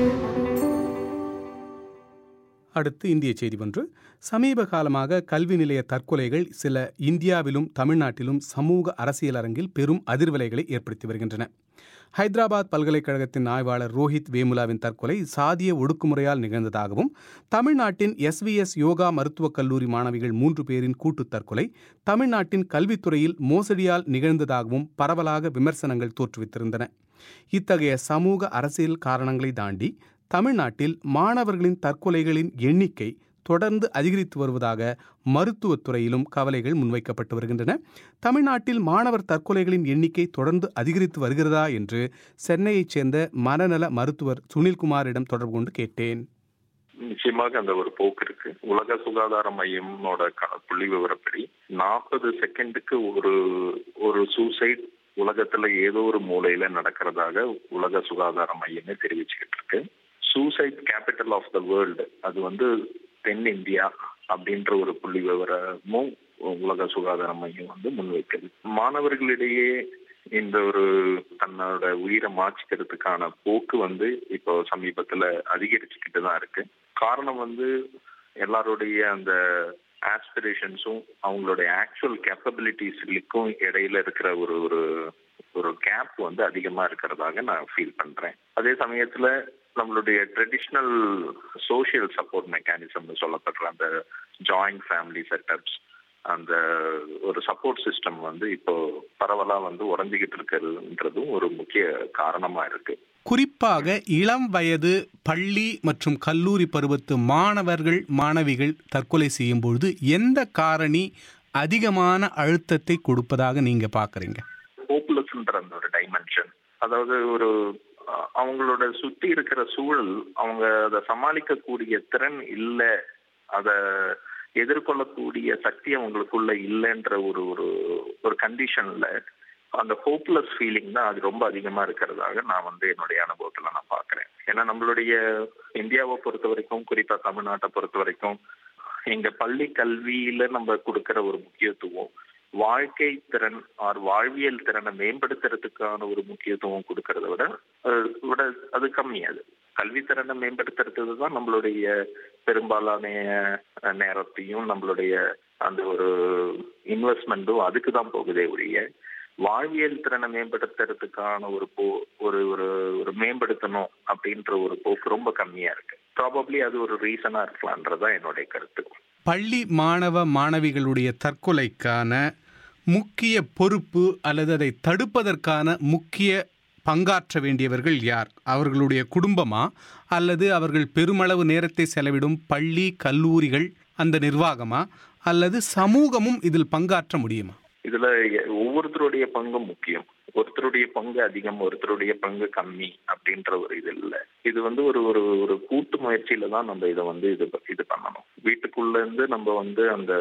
அடுத்து இந்திய செய்தி ஒன்று சமீப காலமாக கல்வி நிலைய தற்கொலைகள் சில இந்தியாவிலும் தமிழ்நாட்டிலும் சமூக அரசியல் அரங்கில் பெரும் அதிர்வலைகளை ஏற்படுத்தி வருகின்றன ஹைதராபாத் பல்கலைக்கழகத்தின் ஆய்வாளர் ரோஹித் வேமுலாவின் தற்கொலை சாதிய ஒடுக்குமுறையால் நிகழ்ந்ததாகவும் தமிழ்நாட்டின் எஸ்விஎஸ் யோகா மருத்துவக் கல்லூரி மாணவிகள் மூன்று பேரின் கூட்டுத் தற்கொலை தமிழ்நாட்டின் கல்வித்துறையில் மோசடியால் நிகழ்ந்ததாகவும் பரவலாக விமர்சனங்கள் தோற்றுவித்திருந்தன இத்தகைய சமூக அரசியல் காரணங்களை தாண்டி தமிழ்நாட்டில் மாணவர்களின் தற்கொலைகளின் எண்ணிக்கை தொடர்ந்து அதிகரித்து வருவதாக மருத்துவத் துறையிலும் கவலைகள் முன்வைக்கப்பட்டு வருகின்றன தமிழ்நாட்டில் மாணவர் தற்கொலைகளின் எண்ணிக்கை தொடர்ந்து அதிகரித்து வருகிறதா என்று சென்னையைச் சேர்ந்த மனநல மருத்துவர் சுனில்குமாரிடம் தொடர்பு கொண்டு கேட்டேன் நிச்சயமாக அந்த ஒரு போக்கு இருக்கு உலக சுகாதார மையமோட க- புள்ளி விவரப்படி நாற்பது செகண்டுக்கு ஒரு ஒரு சூசைட் உலகத்துல ஏதோ ஒரு மூலையில நடக்கிறதாக உலக சுகாதார மையமே தெரிவிச்சுக்கிட்டு இருக்கு suicide capital of the world அது வந்து தென் இந்தியா அப்படின்ற ஒரு புள்ளி விவரமும் உலக சுகாதார மையம் வந்து முன்வைக்குது மாணவர்களிடையே இந்த ஒரு தன்னோட உயிரை மாற்றிக்கிறதுக்கான போக்கு வந்து இப்போ சமீபத்துல அதிகரிச்சுக்கிட்டு தான் இருக்கு காரணம் வந்து எல்லாருடைய அந்த ஆஸ்பிரேஷன்ஸும் அவங்களுடைய ஆக்சுவல் கேப்பபிலிட்டிஸ்க்கும் இடையில இருக்கிற ஒரு ஒரு ஒரு கேப் வந்து அதிகமா இருக்கிறதாக நான் ஃபீல் பண்றேன் அதே சமயத்துல நம்மளுடைய ட்ரெடிஷ்னல் சோஷியல் சப்போர்ட் மெக்கானிசம்னு சொல்லப்படுற அந்த ஜாயிண்ட் ஃபேமிலி செட்டப்ஸ் அந்த ஒரு சப்போர்ட் சிஸ்டம் வந்து இப்போ பரவலா வந்து உடஞ்சிக்கிட்டு இருக்கிறதுன்றதும் ஒரு முக்கிய காரணமா இருக்கு குறிப்பாக இளம் வயது பள்ளி மற்றும் கல்லூரி பருவத்து மாணவர்கள் மாணவிகள் தற்கொலை செய்யும் பொழுது எந்த காரணி அதிகமான அழுத்தத்தை கொடுப்பதாக நீங்க பாக்குறீங்க ஹோப்லெஸ்ன்ற அந்த ஒரு டைமென்ஷன் அதாவது ஒரு அஹ், அவங்களோட சுத்தி இருக்கிற சூழல் அவங்க அதை சமாளிக்கக்கூடிய திறன் இல்லை அத எதிர்கொள்ளக்கூடிய சக்தி அவங்களுக்குள்ள இல்லைன்ற ஒரு ஒரு ஒரு கண்டிஷன்ல அந்த ஹோப்லெஸ் ஃபீலிங் தான் அது ரொம்ப அதிகமா இருக்கிறதாக நான் வந்து என்னுடைய அனுபவத்துல நான் பாக்குறேன் ஏன்னா நம்மளுடைய இந்தியாவை பொறுத்த வரைக்கும் குறிப்பா தமிழ்நாட்டை பொறுத்த வரைக்கும் எங்க பள்ளி கல்வியில நம்ம கொடுக்கிற ஒரு முக்கியத்துவம் வாழ்க்கை திறன் ஆர் வாழ்வியல் திறனை மேம்படுத்துறதுக்கான ஒரு முக்கியத்துவம் கொடுக்கறத விட அஹ், விட அது கம்மி அது கல்வி திறனை மேம்படுத்துறது தான் நம்மளுடைய பெரும்பாலான அஹ், நேரத்தையும் நம்மளுடைய அந்த ஒரு இன்வெஸ்ட்மெண்ட்டும் அதுக்கு தான் போகுதே ஒழிய வாழ்வியல் திறனை மேம்படுத்துறதுக்கான ஒரு போ ஒரு ஒரு ஒரு மேம்படுத்தணும் அப்படின்ற ஒரு போக்கு ரொம்ப கம்மியா இருக்கு ப்ராபப்ளி அது ஒரு ரீசனா இருக்கலான்றதுதான் என்னுடைய கருத்து பள்ளி மாணவ மாணவிகளுடைய தற்கொலைக்கான முக்கிய பொறுப்பு அல்லது அதை தடுப்பதற்கான முக்கிய பங்காற்ற வேண்டியவர்கள் யார் அவர்களுடைய குடும்பமா அல்லது அவர்கள் பெருமளவு நேரத்தை செலவிடும் பள்ளி கல்லூரிகள் அந்த நிர்வாகமா அல்லது சமூகமும் இதில் பங்காற்ற முடியுமா இதுல எ- ஒவ்வொருத்தருடைய பங்கும் முக்கியம் ஒருத்தருடைய பங்கு அதிகம் ஒருத்தருடைய பங்கு கம்மி அப்படின்ற ஒரு இது இல்ல இது வந்து ஒரு ஒரு ஒரு கூட்டு முயற்சியில தான் நம்ம இதை வந்து இது ப- இது பண்ணணும் வீட்டுக்குள்ள இருந்து நம்ம வந்து அந்த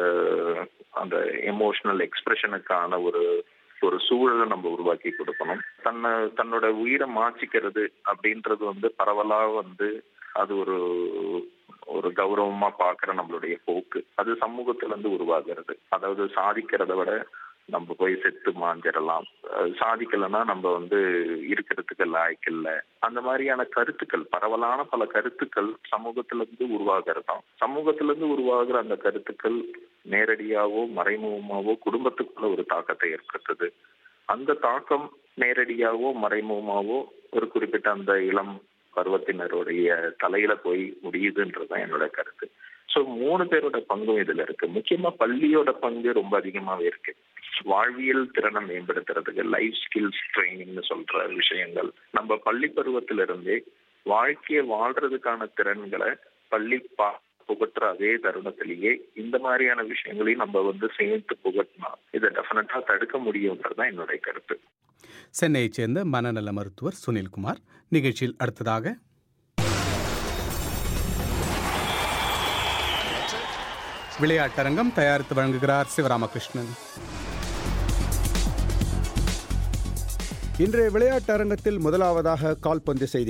அந்த எமோஷனல் எக்ஸ்பிரஷனுக்கான ஒரு ஒரு சூழலை நம்ம உருவாக்கி கொடுக்கணும் தன்னை தன்னோட உயிரை மாற்றிக்கிறது அப்படின்றது வந்து பரவலா வந்து அது ஒரு ஒரு கௌரவமா பாக்குற நம்மளுடைய போக்கு அது சமூகத்துல இருந்து உருவாகிறது அதாவது சாதிக்கிறத விட நம்ம போய் செத்து மாஞ்சிடலாம் அஹ் சாதிக்கலைன்னா நம்ம வந்து இருக்கிறதுக்கு லாய்க்கில்ல அந்த மாதிரியான கருத்துக்கள் பரவலான பல கருத்துக்கள் சமூகத்துல இருந்து உருவாகிறதாம் சமூகத்துல இருந்து உருவாகிற அந்த கருத்துக்கள் நேரடியாவோ மறைமுகமாவோ குடும்பத்துக்குள்ள ஒரு தாக்கத்தை ஏற்படுத்துது அந்த தாக்கம் நேரடியாவோ மறைமுகமாவோ ஒரு குறிப்பிட்ட அந்த இளம் பருவத்தினருடைய தலையில போய் முடியுதுன்றதுதான் என்னோட கருத்து சோ மூணு பேரோட பங்கும் இதுல இருக்கு முக்கியமா பள்ளியோட பங்கு ரொம்ப அதிகமாவே இருக்கு வாழ்வியல் திறனை மேம்படுத்துறதுக்கு லைஃப் ஸ்கில்ஸ் ட்ரைனிங்னு சொல்ற விஷயங்கள் நம்ம பள்ளி பருவத்தில இருந்தே வாழ்க்கையை வாழ்றதுக்கான திறன்களை பள்ளி பா புகட்டுற அதே தருணத்திலேயே இந்த மாதிரியான விஷயங்களையும் நம்ம வந்து சேர்த்து புகட்டினா இதை டெஃபினட்டா தடுக்க முடியும்ன்றதுதான் என்னுடைய கருத்து சென்னையைச் சேர்ந்த மனநல மருத்துவர் சுனில்குமார் நிகழ்ச்சியில் அடுத்ததாக விளையாட்டரங்கம் தயாரித்து வழங்குகிறார் சிவராமகிருஷ்ணன் இன்றைய விளையாட்டு அரங்கத்தில் முதலாவதாக கால்பந்து செய்திகள்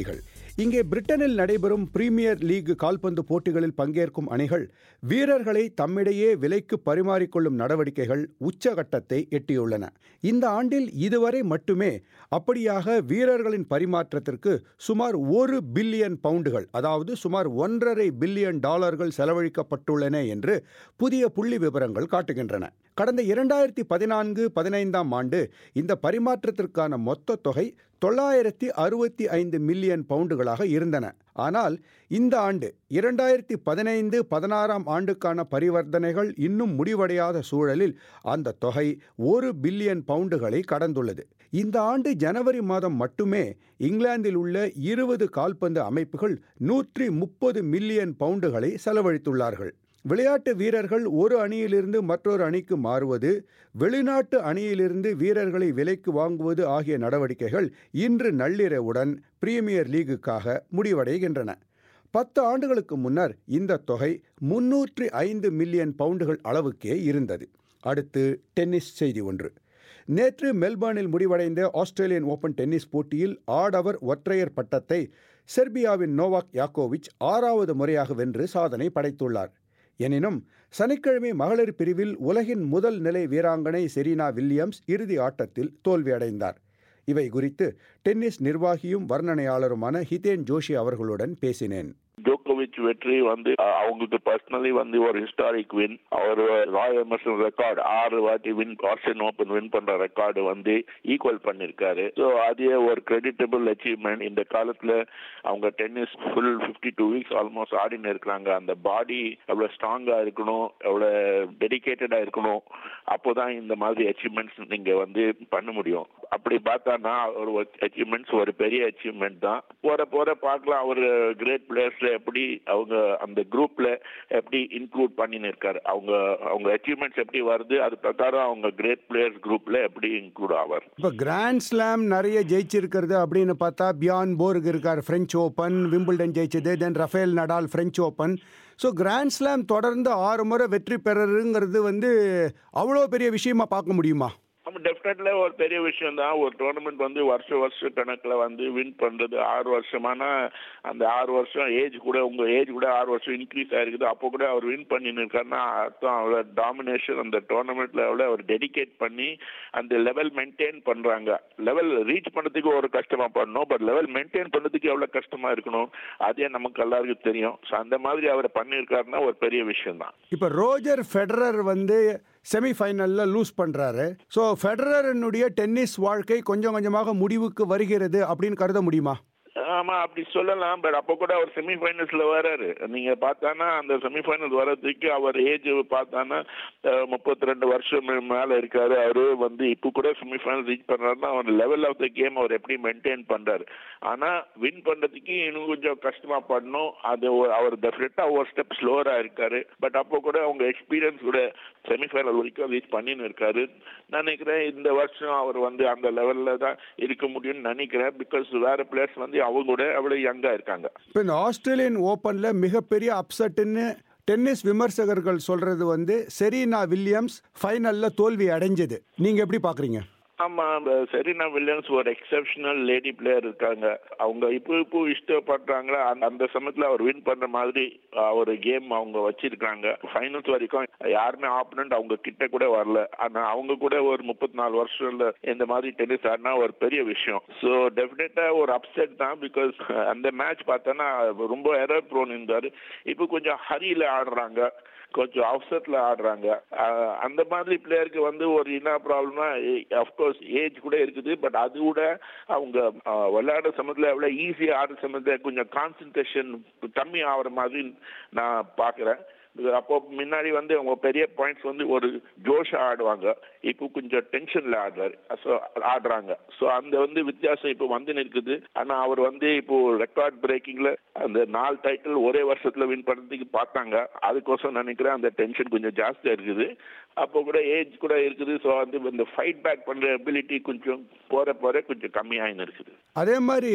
இங்கே பிரிட்டனில் நடைபெறும் பிரீமியர் லீக் கால்பந்து போட்டிகளில் பங்கேற்கும் அணிகள் வீரர்களை தம்மிடையே விலைக்கு பரிமாறிக்கொள்ளும் நடவடிக்கைகள் உச்சகட்டத்தை எட்டியுள்ளன இந்த ஆண்டில் இதுவரை மட்டுமே அப்படியாக வீரர்களின் பரிமாற்றத்திற்கு சுமார் ஒரு பில்லியன் பவுண்டுகள் அதாவது சுமார் ஒன்றரை பில்லியன் டாலர்கள் செலவழிக்கப்பட்டுள்ளன என்று புதிய புள்ளி விவரங்கள் காட்டுகின்றன கடந்த இரண்டாயிரத்தி பதினான்கு பதினைந்தாம் ஆண்டு இந்த பரிமாற்றத்திற்கான மொத்த தொகை தொள்ளாயிரத்தி அறுபத்தி ஐந்து மில்லியன் பவுண்டுகளாக இருந்தன ஆனால் இந்த ஆண்டு இரண்டாயிரத்தி பதினைந்து பதினாறாம் ஆண்டுக்கான பரிவர்த்தனைகள் இன்னும் முடிவடையாத சூழலில் அந்த தொகை ஒரு பில்லியன் பவுண்டுகளை கடந்துள்ளது இந்த ஆண்டு ஜனவரி மாதம் மட்டுமே இங்கிலாந்தில் உள்ள இருபது கால்பந்து அமைப்புகள் நூற்றி முப்பது மில்லியன் பவுண்டுகளை செலவழித்துள்ளார்கள் விளையாட்டு வீரர்கள் ஒரு அணியிலிருந்து மற்றொரு அணிக்கு மாறுவது வெளிநாட்டு அணியிலிருந்து வீரர்களை விலைக்கு வாங்குவது ஆகிய நடவடிக்கைகள் இன்று நள்ளிரவுடன் பிரீமியர் லீகுக்காக முடிவடைகின்றன பத்து ஆண்டுகளுக்கு முன்னர் இந்த தொகை முன்னூற்றி ஐந்து மில்லியன் பவுண்டுகள் அளவுக்கே இருந்தது அடுத்து டென்னிஸ் செய்தி ஒன்று நேற்று மெல்பர்னில் முடிவடைந்த ஆஸ்திரேலியன் ஓபன் டென்னிஸ் போட்டியில் ஆடவர் ஒற்றையர் பட்டத்தை செர்பியாவின் நோவாக் யாக்கோவிச் ஆறாவது முறையாக வென்று சாதனை படைத்துள்ளார் எனினும் சனிக்கிழமை மகளிர் பிரிவில் உலகின் முதல் நிலை வீராங்கனை செரீனா வில்லியம்ஸ் இறுதி ஆட்டத்தில் தோல்வியடைந்தார் இவை குறித்து டென்னிஸ் நிர்வாகியும் வர்ணனையாளருமான ஹிதேன் ஜோஷி அவர்களுடன் பேசினேன் ஜோகோவிச் வெற்றி வந்து அஹ், அவங்களுக்கு பர்சனலி வந்து ஒரு ஹிஸ்டாரிக் வின் அவர் ராய் எமர்சன் ரெக்கார்டு ஆறு வாட்டி வின் ஆஸ்திரேலியன் ஓபன் வின் பண்ற ரெக்கார்டு வந்து ஈக்குவல் பண்ணிருக்காரு ஸோ அதே ஒரு கிரெடிட்டபிள் அச்சீவ்மெண்ட் இந்த காலத்துல அவங்க tennis full fifty two weeks almost ஆடின்னு இருக்கிறாங்க அந்த பாடி எவ்வளவு ஸ்ட்ராங்கா இருக்கணும் எவ்வளவு டெடிகேட்டடா இருக்கணும் அப்போதான் இந்த மாதிரி அச்சீவ்மெண்ட்ஸ் நீங்க வந்து பண்ண முடியும் அப்படி பார்த்தானா ஒரு அச்சீவ்மெண்ட்ஸ் ஒரு பெரிய அச்சீவ்மெண்ட் தான் போற போற பார்க்கலாம் அவர் கிரேட் பிளேயர்ஸ்ல எப்படி அவங்க அந்த குரூப்ல எப்படி இன்க்ளூட் பண்ணின்னு இருக்காரு அவங்க அவங்க அச்சீவ்மெண்ட்ஸ் எப்படி வருது அது பிரகாரம் அவங்க கிரேட் பிளேயர்ஸ் குரூப்ல எப்படி இன்க்ளூட் ஆவார் இப்போ கிராண்ட் ஸ்லாம் நிறைய ஜெயிச்சிருக்கிறது அப்படின்னு பார்த்தா பியான் போர்க் இருக்கார் பிரெஞ்சு ஓப்பன் விம்பிள்டன் ஜெயிச்சது then Rafael Nadal French open so grand slam தொடர்ந்து ஆறு முறை வெற்றி பெறருங்கிறது வந்து அவ்வளோ பெரிய விஷயமா பார்க்க முடியுமா ஆமா டெஃபினெட்ல ஒரு பெரிய விஷயம் தான் ஒரு டோர்னமெண்ட் வந்து வருஷ வருஷ கணக்குல வந்து வின் பண்றது ஆறு வருஷமானா அந்த ஆறு வருஷம் ஏஜ் கூட உங்க ஏஜ் கூட ஆறு வருஷம் இன்க்ரீஸ் ஆயிருக்குது அப்போ கூட அவர் வின் பண்ணின்னு இருக்காருன்னா அர்த்தம் அவரோட டாமினேஷன் அந்த டோர்னமெண்ட்ல எவ்வளோ அவர் டெடிகேட் பண்ணி அந்த லெவல் மெயின்டைன் பண்றாங்க லெவல் ரீச் பண்ணதுக்கு ஒரு கஷ்டமா பண்ணணும் பட் லெவல் மெயின்டைன் பண்ணதுக்கு எவ்வளவு கஷ்டமா இருக்கணும் அதே நமக்கு எல்லாருக்கும் தெரியும் ஸோ அந்த மாதிரி அவர் பண்ணியிருக்காருன்னா ஒரு பெரிய விஷயம் தான் இப்போ ரோஜர் ஃபெடரர் வந்து செமிஃபைனலில் லூஸ் பண்ணுறாரு ஸோ ஃபெடரரனுடைய டென்னிஸ் வாழ்க்கை கொஞ்சம் கொஞ்சமாக முடிவுக்கு வருகிறது அப்படின்னு கருத முடியுமா ஆமா அப்படி சொல்லலாம் பட் அப்போ கூட அவர் செமிஃபைனல்ஸ்ல வராரு நீங்க பார்த்தானா அந்த செமிஃபைனல் வர்றதுக்கு அவர் ஏஜ் பார்த்தானா முப்பத்தி ரெண்டு வருஷம் மே- மேல இருக்காரு அவரு வந்து இப்போ கூட செமிஃபைனல் ரீச் பண்றாருன்னா அவர் லெவல் ஆஃப் த கேம் அவர் எப்படி மெயின்டைன் பண்றாரு ஆனா வின் பண்றதுக்கு இன்னும் கொஞ்சம் கஷ்டமா பண்ணணும் அது ஒரு- அவர் டெஃபினட்டா ஒரு ஸ்டெப் ஸ்லோவரா இருக்காரு பட் அப்போ கூட அவங்க எக்ஸ்பீரியன்ஸ் கூட செமிஃபைனல் வரைக்கும் ரீச் பண்ணின்னு இருக்காரு நான் நினைக்கிறேன் இந்த வருஷம் அவர் வந்து அந்த லெவல்ல தான் இருக்க முடியும்னு நினைக்கிறேன் பிகாஸ் வேற பிளேயர்ஸ் வந்து அவங்க கூட அவ்வளவு யங்கா இருக்காங்க இப்போ இந்த ஆஸ்திரேலியன் ஓப்பனில் மிகப்பெரிய அப்செட்டுன்னு டென்னிஸ் விமர்சகர்கள் சொல்றது வந்து செரீனா வில்லியம்ஸ் ஃபைனலில் தோல்வி அடைஞ்சது நீங்கள் எப்படி பார்க்குறீங்க ஆமா அந்த செரீனா வில்லியம்ஸ் ஒரு எக்ஸப்ஷனல் லேடி பிளேயர் இருக்காங்க அவங்க இப்போ இப்போ இஷ்டப்படுறாங்களா அந்த- அந்த சமயத்துல அவர் வின் பண்ற மாதிரி அஹ், ஒரு கேம் அவங்க வச்சிருக்காங்க ஃபைனல்ஸ் வரைக்கும் யாருமே ஆப்பனண்ட் அவங்க கிட்ட கூட வரல ஆனா அவங்க கூட ஒரு முப்பத்தி நாலு வருஷம்ல இந்த மாதிரி டென்னிஸ் ஆடினா ஒரு பெரிய விஷயம் ஸோ டெஃபினட்டா ஒரு அப்செட் தான் பிகாஸ் அந்த மேட்ச் பார்த்தோன்னா ரொம்ப எரர் ப்ரோன் இருந்தாரு இப்போ கொஞ்சம் ஹரியில ஆடுறாங்க கொஞ்சம் அப்செட்ல ஆடுறாங்க அஹ் அந்த மாதிரி பிளேயருக்கு வந்து ஒரு என்ன ப்ராப்ளம்னா அஃப்கோர்ஸ் ஏஜ் கூட இருக்குது பட் அது கூட அவங்க அஹ், விளையாடுற சமயத்துல எவ்வளவு ஈஸியா ஆடுற சமயத்துல கொஞ்சம் கான்சன்ட்ரேஷன் கம்மி ஆகுற மாதிரி நான் பாக்குறேன் அப்போ முன்னாடி வந்து அவங்க பெரிய பாயிண்ட்ஸ் வந்து ஒரு ஜோஷா ஆடுவாங்க இப்போ கொஞ்சம் டென்ஷன்ல ஆடுறாரு ஸோ ஆடுறாங்க ஸோ அந்த வந்து வித்தியாசம் இப்போ வந்து இருக்குது ஆனா அவர் வந்து இப்போ ரெக்கார்ட் பிரேக்கிங்ல அந்த நாலு டைட்டில் ஒரே வருஷத்துல வின் பண்ணதுக்கு பார்த்தாங்க அதுக்கோசம் நினைக்கிறேன் அந்த டென்ஷன் கொஞ்சம் ஜாஸ்தியா இருக்குது அப்போ கூட ஏஜ் கூட இருக்குது ஸோ வந்து இந்த ஃபைட் பேக் பண்ற எபிலிட்டி கொஞ்சம் போற போற கொஞ்சம் கம்மியாயின்னு இருக்குது அதே மாதிரி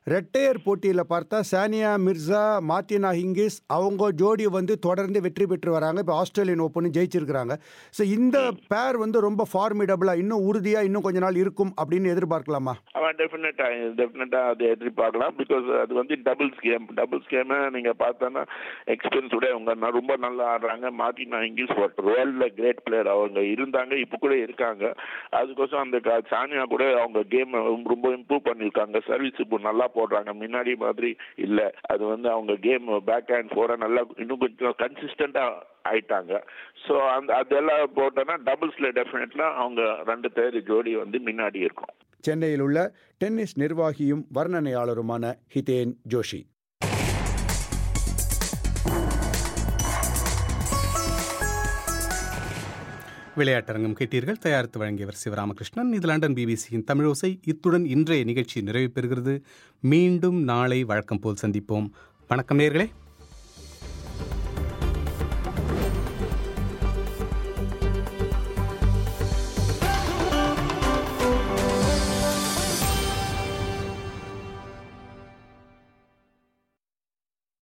ரெட்டையர் போட்டியில் பார்த்தா சானியா மிர்சா மார்டினா ஹிங்கிஸ் அவங்க ஜோடி வந்து தொடர்ந்து வெற்றி பெற்று வராங்க இப்போ ஆஸ்திரேலியன் ஓப்பனும் ஜெயிச்சிருக்கிறாங்க ஸோ இந்த பேர் வந்து ரொம்ப ஃபார்மிடபுளாக இன்னும் உறுதியாக இன்னும் கொஞ்ச நாள் இருக்கும் அப்படின்னு எதிர்பார்க்கலாமா அவன் டெஃபினட்டா டெஃபினட்டா அதை எதிர்பார்க்கலாம் பிகாஸ் அது வந்து டபுள்ஸ் கேம் டபுள்ஸ் கேம் நீங்க பார்த்தோன்னா எக்ஸ்பீரியன்ஸ் உடைய அவங்க ந- ரொம்ப நல்லா ஆடுறாங்க மார்டினா இங்கிலீஷ் வேர்ல்ட்ல கிரேட் பிளேயர் அவங்க இருந்தாங்க இப்போ கூட இருக்காங்க அதுக்கோசம் அந்த க- சானியா கூட அவங்க கேம் ரொம்ப இம்ப்ரூவ் பண்ணிருக்காங்க சர்வீஸ் இப்போ நல்லா போடுறாங்க முன்னாடி மாதிரி இல்ல அது வந்து அவங்க கேம் பேக் ஹேண்ட் ஃபோர நல்லா இன்னும் கொஞ்சம் கன்சிஸ்டண்டா ஆயிட்டாங்க ஸோ அந்த அதெல்லாம் போட்டோன்னா டபுள்ஸ்ல டெஃபினெட்லாம் அவங்க ரெண்டு பேர் ஜோடி வந்து முன்னாடி இருக்கும் சென்னையில் உள்ள டென்னிஸ் நிர்வாகியும் வர்ணனையாளருமான ஹிதேன் ஜோஷி விளையாட்டரங்கம் கேட்டீர்கள் தயாரித்து வழங்கியவர் சிவராமகிருஷ்ணன் இது லண்டன் பிபிசியின் தமிழோசை இத்துடன் இன்றைய நிகழ்ச்சி நிறைவு பெறுகிறது மீண்டும் நாளை வழக்கம் போல் சந்திப்போம் வணக்கம் நேர்களே